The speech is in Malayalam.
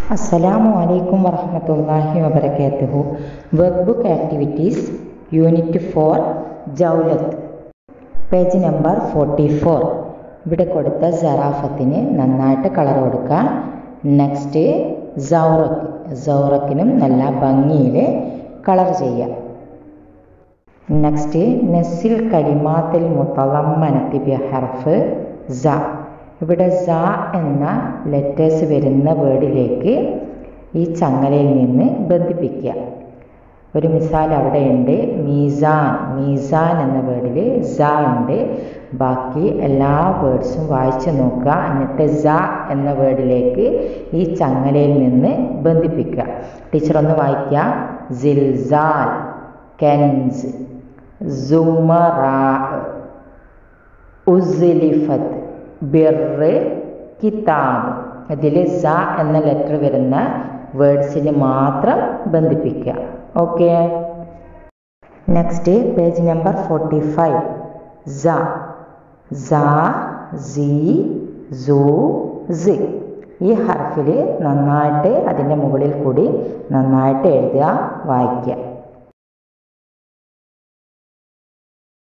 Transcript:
അസ്സലാമു അലൈക്കും വറഹ്മത്തുള്ളാഹി വബറകാതുഹു work book activities unit four ജൗലത്ത് പേജ് നമ്പർ ഫോർട്ടി ഫോർ ഇവിടെ കൊടുത്ത സറാഫത്തിന് നന്നായിട്ട് കളർ കൊടുക്കുക നെക്സ്റ്റ് സൗറക്ക് സൗറക്കിനും നല്ല ഭംഗിയിൽ കളർ ചെയ്യാം നെക്സ്റ്റ് നസിൽ കലിമാത്തിൽ മുത്തളമ്മനത്തി ബിഹർഫ് സ ഇവിടെ സ എന്ന ലെറ്റേഴ്സ് വരുന്ന വേർഡിലേക്ക് ഈ ചങ്ങലയിൽ നിന്ന് ബന്ധിപ്പിക്കുക ഒരു മിസാൽ അവിടെയുണ്ട് മീസാൻ മീസാൻ എന്ന വേർഡിൽ സ ഉണ്ട് ബാക്കി എല്ലാ വേർഡ്സും വായിച്ചു നോക്കുക എന്നിട്ട് സ എന്ന വേർഡിലേക്ക് ഈ ചങ്ങലയിൽ നിന്ന് ബന്ധിപ്പിക്കുക ടീച്ചർ ഒന്ന് വായിക്കുക സിൽസാൽ കെൻസ് സുമറാ ഉസ്ലിഫത്ത് ബിറ് കിതാബ് ഇതിൽ സ എന്ന ലെറ്റർ വരുന്ന വേർഡ്സിന് മാത്രം ബന്ധിപ്പിക്കുക okay next page number forty five സ സ സി സു സി ഈ ഹർഫിൽ നന്നായിട്ട് അതിൻ്റെ മുകളിൽ കൂടി നന്നായിട്ട് എഴുതുക വായിക്കുക